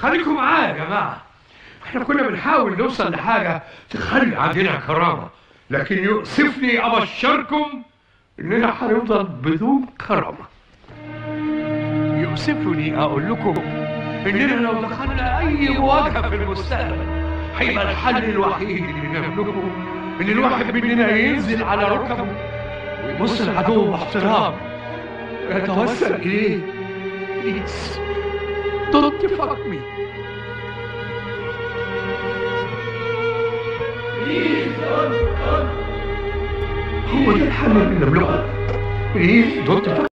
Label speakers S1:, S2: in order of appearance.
S1: خليكم معايا يا جماعة احنا كنا بنحاول نوصل لحاجة تخلي عندنا كرامة لكن يؤسفني أبشركم إننا هنفضل بدون كرامة يؤسفني أقول لكم إننا لو دخلنا أي مواجهة في المستقبل هيبقى الحل الوحيد اللي نملكه إن الواحد مننا ينزل على ركبه ويبص العدو باحترام ويتوسل إليه Please, don't fuck me. هو ده الحل اللي نملكه. Please don't fuck